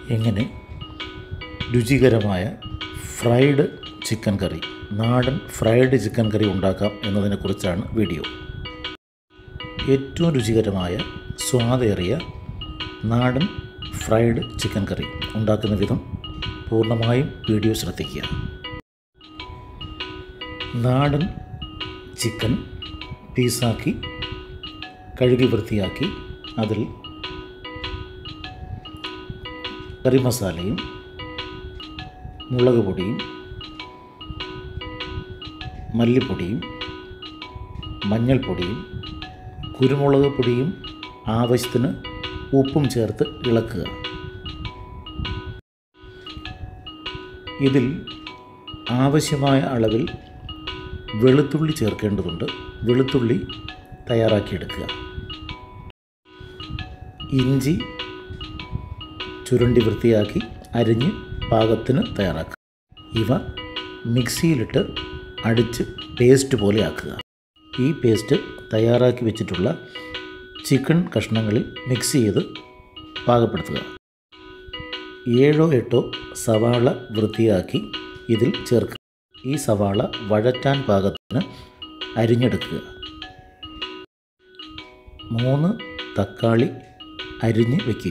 എങ്ങനെ രുചികരമായ fried chicken കറി നാടൻ ഫ്രൈഡ് ചിക്കൻ കറി ഉണ്ടാക്കാം എന്നതിനെക്കുറിച്ചാണ് വീഡിയോ ഏറ്റവും രുചികരമായ സ്വാദേറിയ നാടൻ ഫ്രൈഡ് ചിക്കൻ കറി ഉണ്ടാക്കുന്ന വിധം പൂർണ്ണമായും വീഡിയോ ശ്രദ്ധിക്കുക നാടൻ ചിക്കൻ പീസാക്കി കഴുകി വൃത്തിയാക്കി അതിൽ കറി മസാലയും മുളക് പൊടിയും മല്ലിപ്പൊടിയും മഞ്ഞൾപ്പൊടിയും കുരുമുളക് പൊടിയും ആവശ്യത്തിന് ഉപ്പും ചേർത്ത് ഇളക്കുക ഇതിൽ ആവശ്യമായ അളവിൽ വെളുത്തുള്ളി ചേർക്കേണ്ടതുണ്ട് വെളുത്തുള്ളി തയ്യാറാക്കിയെടുക്കുക ഇഞ്ചി ചുരുണ്ടി വൃത്തിയാക്കി അരിഞ്ഞ് പാകത്തിന് തയ്യാറാക്കുക ഇവ മിക്സിയിലിട്ട് അടിച്ച് പേസ്റ്റ് പോലെ ആക്കുക ഈ പേസ്റ്റ് തയ്യാറാക്കി വെച്ചിട്ടുള്ള ചിക്കൻ കഷ്ണങ്ങളിൽ മിക്സ് ചെയ്ത് പാകപ്പെടുത്തുക ഏഴോ എട്ടോ സവാള വൃത്തിയാക്കി ഇതിൽ ചേർക്കുക ഈ സവാള വഴറ്റാൻ പാകത്തിന് അരിഞ്ഞെടുക്കുക മൂന്ന് തക്കാളി അരിഞ്ഞ് വയ്ക്കുക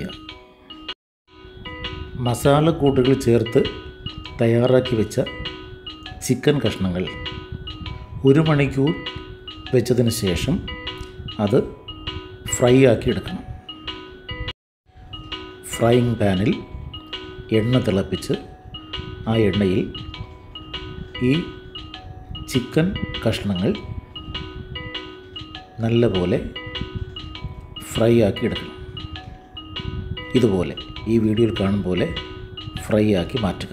മസാലക്കൂട്ടുകൾ ചേർത്ത് തയ്യാറാക്കി വെച്ച ചിക്കൻ കഷ്ണങ്ങൾ ഒരു മണിക്കൂർ വെച്ചതിന് ശേഷം അത് ഫ്രൈ ആക്കി എടുക്കണം ഫ്രൈയിങ് പാനിൽ എണ്ണ തിളപ്പിച്ച് ആ എണ്ണയിൽ ഈ ചിക്കൻ കഷ്ണങ്ങൾ നല്ലപോലെ ഫ്രൈ ആക്കി എടുക്കണം ഇതുപോലെ ഈ വീഡിയോയിൽ കാണും പോലെ ഫ്രൈ ആക്കി മാറ്റുക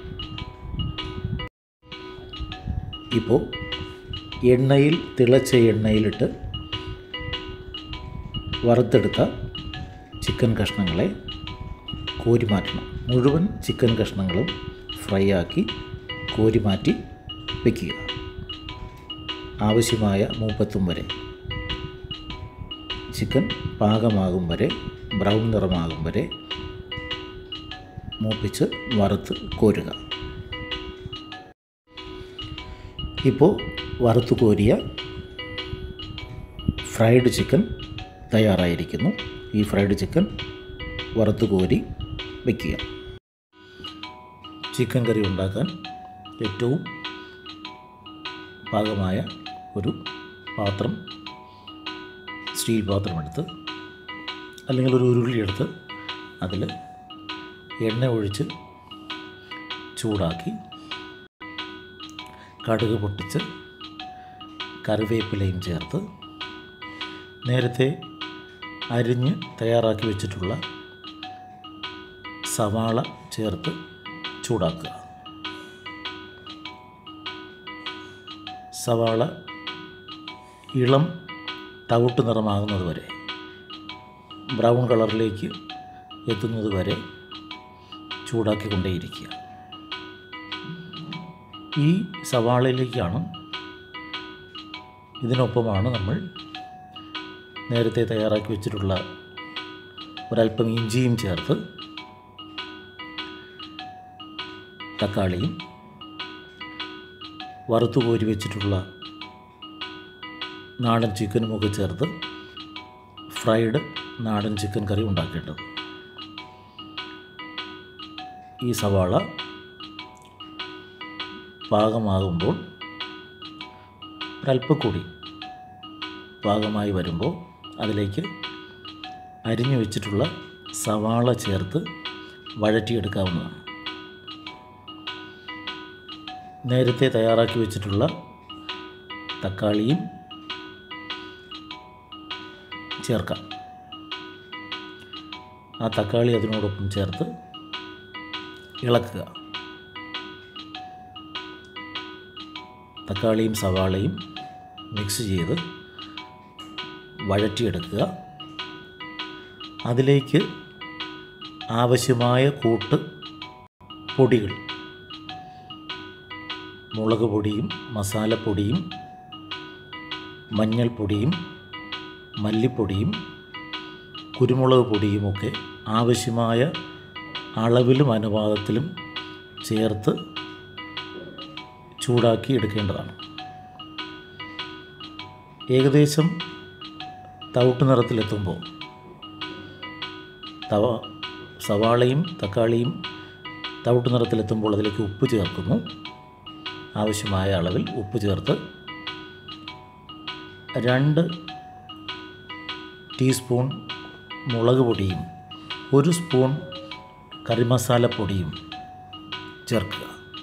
ഇപ്പോൾ എണ്ണയിൽ തിളച്ച എണ്ണയിലിട്ട് വറുത്തെടുത്ത ചിക്കൻ കഷ്ണങ്ങളെ കോരി മാറ്റണം മുഴുവൻ ചിക്കൻ കഷ്ണങ്ങളും ഫ്രൈ ആക്കി കോരി മാറ്റി വയ്ക്കുക ആവശ്യമായ മൂപ്പത്തും വരെ ചിക്കൻ പാകമാകും വരെ ബ്രൗൺ നിറമാകും വരെ മൂപ്പിച്ച് വറുത്ത് കോരുക ഇപ്പോൾ വറുത്ത് കോരിയ ഫ്രൈഡ് ചിക്കൻ തയ്യാറായിരിക്കുന്നു ഈ ഫ്രൈഡ് ചിക്കൻ വറുത്ത് കോരി വയ്ക്കുക ചിക്കൻ കറി ഉണ്ടാക്കാൻ ഏറ്റവും പാകമായ ഒരു പാത്രം സ്റ്റീൽ പാത്രമെടുത്ത് അല്ലെങ്കിൽ ഒരു ഉരുളി എടുത്ത് അതിൽ എണ്ണ ഒഴിച്ച് ചൂടാക്കി കടുക് പൊട്ടിച്ച് കറിവേപ്പിലയും ചേർത്ത് നേരത്തെ അരിഞ്ഞ് തയ്യാറാക്കി വെച്ചിട്ടുള്ള സവാള ചേർത്ത് ചൂടാക്കുക സവാള ഇളം തവിട്ട് നിറമാകുന്നത് വരെ ബ്രൗൺ കളറിലേക്ക് എത്തുന്നത് വരെ ചൂടാക്കിക്കൊണ്ടേയിരിക്കുക ഈ സവാളയിലേക്കാണ് ഇതിനൊപ്പമാണ് നമ്മൾ നേരത്തെ തയ്യാറാക്കി വെച്ചിട്ടുള്ള ഒരല്പം ഇഞ്ചിയും ചേർത്ത് തക്കാളിയും വറുത്തു കോരി വെച്ചിട്ടുള്ള നാടൻ ചിക്കനുമൊക്കെ ചേർത്ത് ഫ്രൈഡ് നാടൻ ചിക്കൻ കറി ഉണ്ടാക്കേണ്ടത് ഈ സവാള പാകമാകുമ്പോൾ ഒരല്പം കൂടി പാകമായി വരുമ്പോൾ അതിലേക്ക് അരിഞ്ഞു വെച്ചിട്ടുള്ള സവാള ചേർത്ത് വഴറ്റിയെടുക്കാവുന്നതാണ് നേരത്തെ തയ്യാറാക്കി വെച്ചിട്ടുള്ള തക്കാളിയും ചേർക്കാം ആ തക്കാളി അതിനോടൊപ്പം ചേർത്ത് ഇളക്കുക തക്കാളിയും സവാളയും മിക്സ് ചെയ്ത് വഴറ്റിയെടുക്കുക അതിലേക്ക് ആവശ്യമായ കൂട്ട് പൊടികൾ മുളക് പൊടിയും മസാലപ്പൊടിയും മഞ്ഞൾപ്പൊടിയും മല്ലിപ്പൊടിയും കുരുമുളക് പൊടിയുമൊക്കെ ആവശ്യമായ അളവിലും അനുപാതത്തിലും ചേർത്ത് ചൂടാക്കി എടുക്കേണ്ടതാണ് ഏകദേശം തവിട്ട് നിറത്തിലെത്തുമ്പോൾ തവ സവാളയും തക്കാളിയും തവിട്ട് നിറത്തിലെത്തുമ്പോൾ അതിലേക്ക് ഉപ്പ് ചേർക്കുന്നു ആവശ്യമായ അളവിൽ ഉപ്പ് ചേർത്ത് രണ്ട് ടീസ്പൂൺ മുളക് പൊടിയും ഒരു സ്പൂൺ കറിമസാല പൊടിയും ചേർക്കുക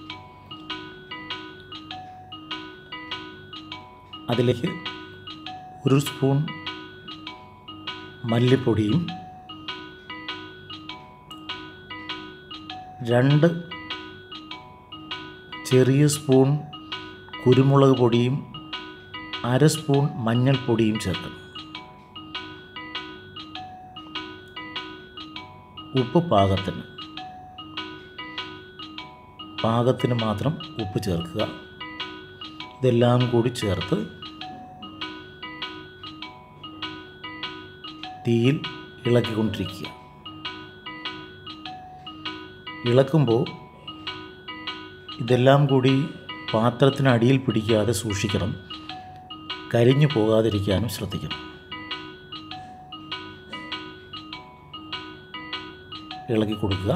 അതിലേക്ക് ഒരു സ്പൂൺ മല്ലിപ്പൊടിയും രണ്ട് ചെറിയ സ്പൂൺ കുരുമുളക് പൊടിയും അര സ്പൂൺ മഞ്ഞൾപ്പൊടിയും ചേർക്കണം ഉപ്പ് പാകത്തിന് പാകത്തിന് മാത്രം ഉപ്പ് ചേർക്കുക ഇതെല്ലാം കൂടി ചേർത്ത് തീയിൽ ഇളക്കിക്കൊണ്ടിരിക്കുക ഇളക്കുമ്പോൾ ഇതെല്ലാം കൂടി പാത്രത്തിനടിയിൽ പിടിക്കാതെ സൂക്ഷിക്കണം കരിഞ്ഞു പോകാതിരിക്കാനും ശ്രദ്ധിക്കണം ഇളക്കി കൊടുക്കുക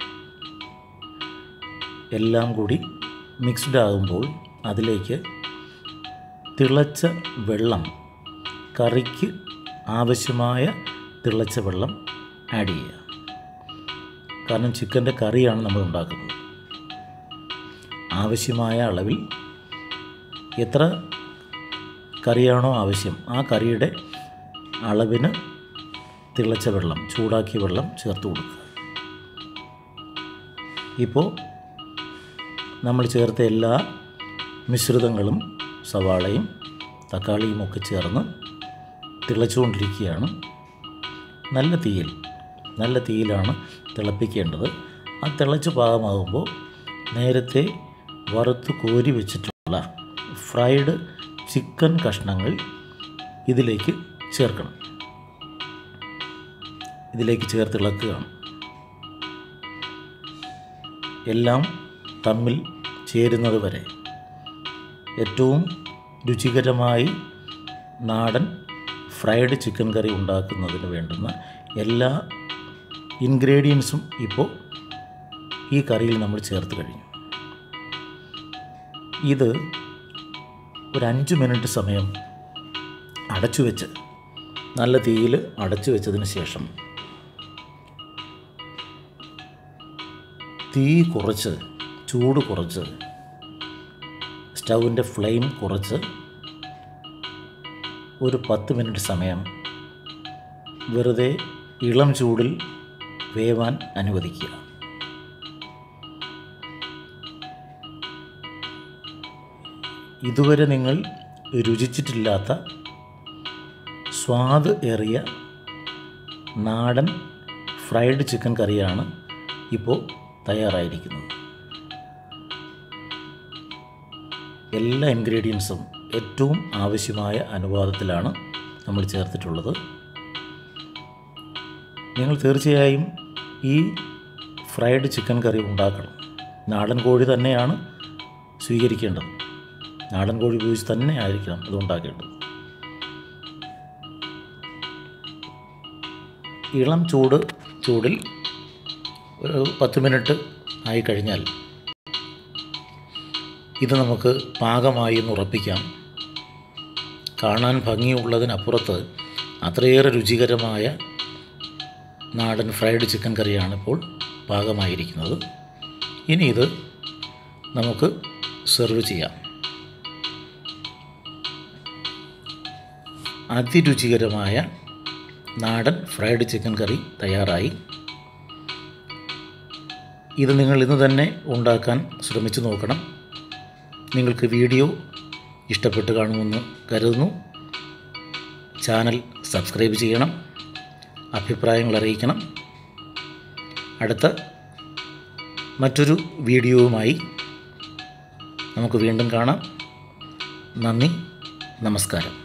എല്ലാം കൂടി മിക്സ്ഡ് ആകുമ്പോൾ അതിലേക്ക് തിളച്ച വെള്ളം കറിക്ക് ആവശ്യമായ തിളച്ച വെള്ളം ആഡ് ചെയ്യുക കാരണം ചിക്കൻ്റെ കറിയാണ് നമ്മൾ ഉണ്ടാക്കുന്നത് ആവശ്യമായ അളവിൽ എത്ര കറിയാണോ ആവശ്യം ആ കറിയുടെ അളവിന് തിളച്ച വെള്ളം ചൂടാക്കിയ വെള്ളം ചേർത്ത് കൊടുക്കുക ഇപ്പോൾ നമ്മൾ ചേർത്ത എല്ലാ മിശ്രിതങ്ങളും സവാളയും തക്കാളിയും ഒക്കെ ചേർന്ന് തിളച്ചുകൊണ്ടിരിക്കുകയാണ് നല്ല തീയിൽ നല്ല തീയിലാണ് തിളപ്പിക്കേണ്ടത് ആ തിളച്ച് പാകമാകുമ്പോൾ നേരത്തെ വറുത്ത് കോരി വെച്ചിട്ടുള്ള ഫ്രൈഡ് ചിക്കൻ കഷ്ണങ്ങൾ ഇതിലേക്ക് ചേർക്കണം ഇതിലേക്ക് ചേർത്ത് ഇളക്കുകയാണ് എല്ലാം തമ്മിൽ ചേരുന്നത് വരെ ഏറ്റവും രുചികരമായി നാടൻ ഫ്രൈഡ് ചിക്കൻ കറി ഉണ്ടാക്കുന്നതിന് വേണ്ടുന്ന എല്ലാ ഇൻഗ്രീഡിയൻസും ഇപ്പോൾ ഈ കറിയിൽ നമ്മൾ ചേർത്ത് കഴിഞ്ഞു ഇത് ഒരു അഞ്ച് മിനിറ്റ് സമയം അടച്ചു വെച്ച് നല്ല തീയിൽ അടച്ചു വെച്ചതിന് ശേഷം തീ കുറച്ച് ചൂട് കുറച്ച് സ്റ്റൗവിൻ്റെ ഫ്ലെയിം കുറച്ച് ഒരു പത്ത് മിനിറ്റ് സമയം വെറുതെ ഇളം ചൂടിൽ വേവാൻ അനുവദിക്കുക ഇതുവരെ നിങ്ങൾ രുചിച്ചിട്ടില്ലാത്ത സ്വാദ് ഏറിയ നാടൻ ഫ്രൈഡ് ചിക്കൻ കറിയാണ് ഇപ്പോൾ തയ്യാറായിരിക്കുന്നത് എല്ലാ ഇൻഗ്രീഡിയൻസും ഏറ്റവും ആവശ്യമായ അനുപാതത്തിലാണ് നമ്മൾ ചേർത്തിട്ടുള്ളത് നിങ്ങൾ തീർച്ചയായും ഈ ഫ്രൈഡ് ചിക്കൻ കറി ഉണ്ടാക്കണം നാടൻ കോഴി തന്നെയാണ് സ്വീകരിക്കേണ്ടത് നാടൻ കോഴി ഉപയോഗിച്ച് തന്നെ ആയിരിക്കണം ഇത് ഉണ്ടാക്കേണ്ടത് ഇളം ചൂട് ചൂടിൽ ഒരു പത്ത് മിനിറ്റ് ആയി കഴിഞ്ഞാൽ ഇത് നമുക്ക് പാകമായി എന്ന് ഉറപ്പിക്കാം കാണാൻ ഭംഗിയുള്ളതിനപ്പുറത്ത് അത്രയേറെ രുചികരമായ നാടൻ ഫ്രൈഡ് ചിക്കൻ കറിയാണ് ഇപ്പോൾ പാകമായിരിക്കുന്നത് ഇനി ഇത് നമുക്ക് സെർവ് ചെയ്യാം അതിരുചികരമായ നാടൻ ഫ്രൈഡ് ചിക്കൻ കറി തയ്യാറായി ഇത് നിങ്ങൾ ഇന്ന് തന്നെ ഉണ്ടാക്കാൻ ശ്രമിച്ചു നോക്കണം നിങ്ങൾക്ക് വീഡിയോ ഇഷ്ടപ്പെട്ട് കാണുമെന്ന് കരുതുന്നു ചാനൽ സബ്സ്ക്രൈബ് ചെയ്യണം അഭിപ്രായങ്ങൾ അറിയിക്കണം അടുത്ത മറ്റൊരു വീഡിയോവുമായി നമുക്ക് വീണ്ടും കാണാം നന്ദി നമസ്കാരം